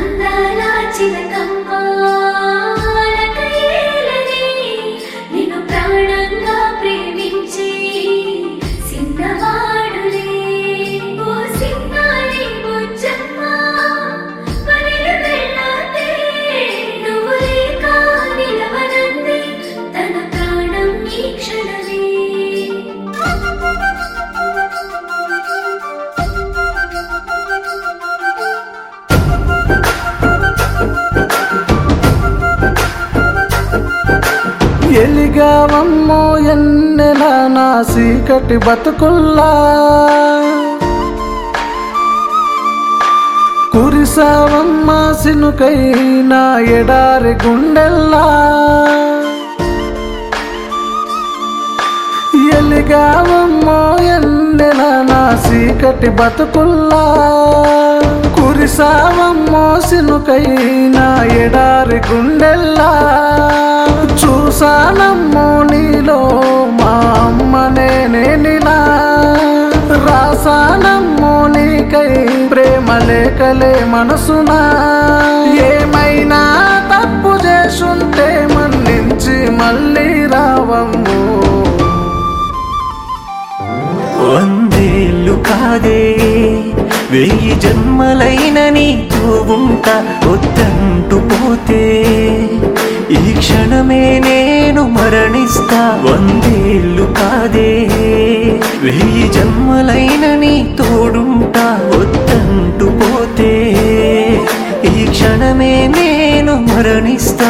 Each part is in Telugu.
అందాల చిలకమ్మ లకయేలని నిన్ను ప్రాణంగా ప్రేమించి సిన్నవాడులే ఓ సిన్నారి బుజ్జమ్మ పనిలు వెళ్ళాతే నువ్వు లేక నిలవనంది తన ప్రాణం ఈ క్షణమే ఎలిగావమ్మో ఎన్నెల నా సీకటి బతుకుల్లా కురిసావమ్మ సినుకై నా ఎడారి గుండెల్లా ఎలిగావమ్మో ఎన్నెల నా సీకటి బతుకుల్లా కురిసావమ్మో సినుకై నా ఎడారి గుండెల్లా చూసానమ్మో నీలో మా అమ్మ నేనేనిలా రాసానమ్మో నీకై ప్రేమ లేకలే మనసునా ఏమైనా తప్పు చేసుంటే మన్నించి మళ్ళీ రావమ్మో వందేళ్ళు కాదే వెయ్యి జన్మలైన నీతో ఉంటా వద్దంటూ పోతే ఈ క్షణమే నేను మరణిస్తా వందేళ్ళు కాదే వెయ్యి జన్మలైన నీ తోడుంటా వద్దంటూ పోతే ఈ క్షణమే నేను మరణిస్తా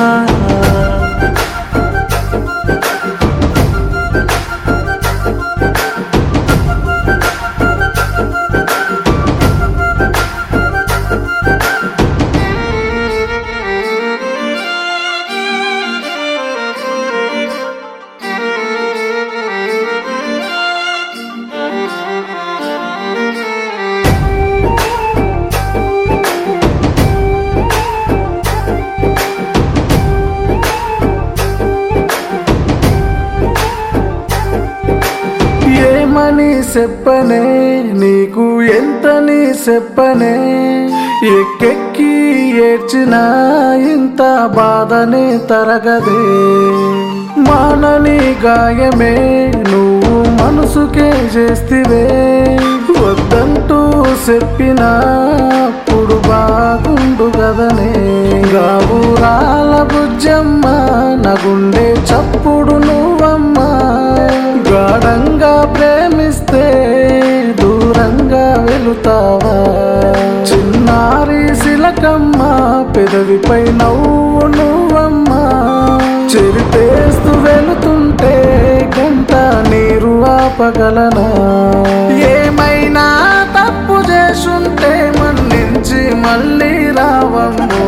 ఏమని చెప్పనే నీకు ఎంతని చెప్పనే ఎక్కెక్కి ఏడ్చినా ఇంత బాధనే తరగదే మానని గాయమే నువ్వు మనసుకే చేస్తివే వద్దంటూ చెప్పినా అప్పుడు బాగుండు గదనే గావురాల బుజ్జమ్మ నగుండే చప్పుడు నువ్వమ్మా గాఢంగా ప్రేమిస్తే దూరంగా వెళుతావా చిన్నారి శిలకమ్మ పెదవిపై నవ్వు నువ్వమ్మా చెరిపేస్తూ వెళుతుంటే గంట నీరు ఆపగలనా ఏమైనా తప్పు చేసుంటే మన్నించి మళ్ళీ రావమ్మో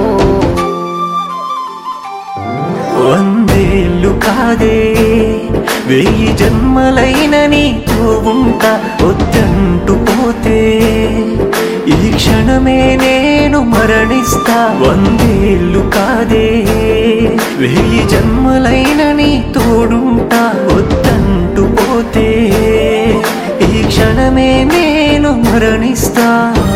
వందేళ్ళు కాదే వెయ్యి జన్మలైన నీతో ఉంటా వద్దంటూ పోతే ఈ క్షణమే నేను మరణిస్తా వందేళ్ళు కాదే వెయ్యి జన్మలైన నీ తోడుంటా వద్దంటూ పోతే ఈ క్షణమే నేను మరణిస్తా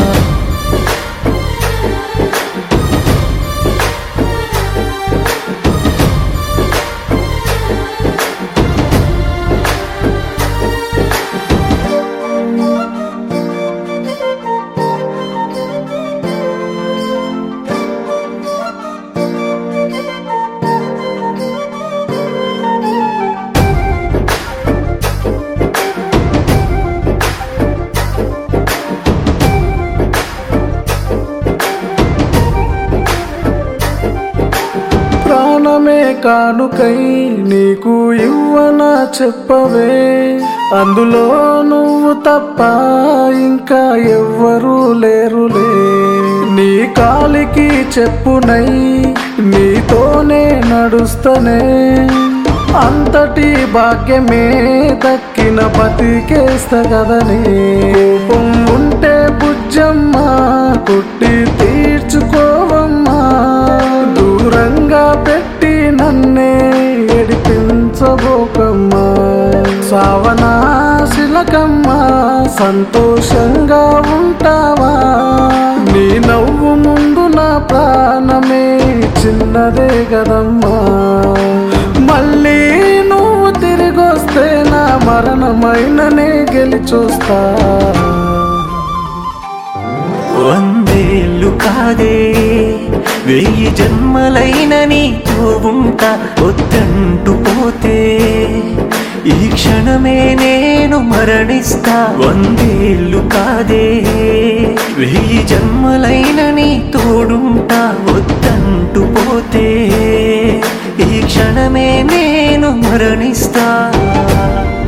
ప్రాణమే కానుకై నీకు ఇవ్వన చెప్పవే అందులో నువ్వు తప్ప ఇంకా ఎవ్వరూ లేరులే నీ కాలికి చెప్పునై నీతోనే నడుస్తనే అంతటి భాగ్యమే దక్కిన బతికేస్త కదనే కోపం ఉంటే బుజ్జమ్మ కొట్టి తీర్చుకోవమ్మా దూరంగా పెట్టి నన్నే ఏడిపించబోకమ్మా సావనా శిలకమ్మ సంతోషంగా ఉంటావా నీ నవ్వు ముందు నా ప్రా ఉన్నదే కదమ్మా మళ్ళీ నువ్వు తిరిగొస్తే నా మరణమైననే గెలిచొస్తా వందేళ్ళు కాదే వెయ్యి జన్మలైన నీతో ఉంటా వద్దంటూ పోతే ఈ క్షణమే నేను మరణిస్తా వందేళ్ళు కాదే వెయ్యి జన్మలైన నీ తోడుంటా వద్దంటూ పోతే ఈ క్షణమే నేను మరణిస్తా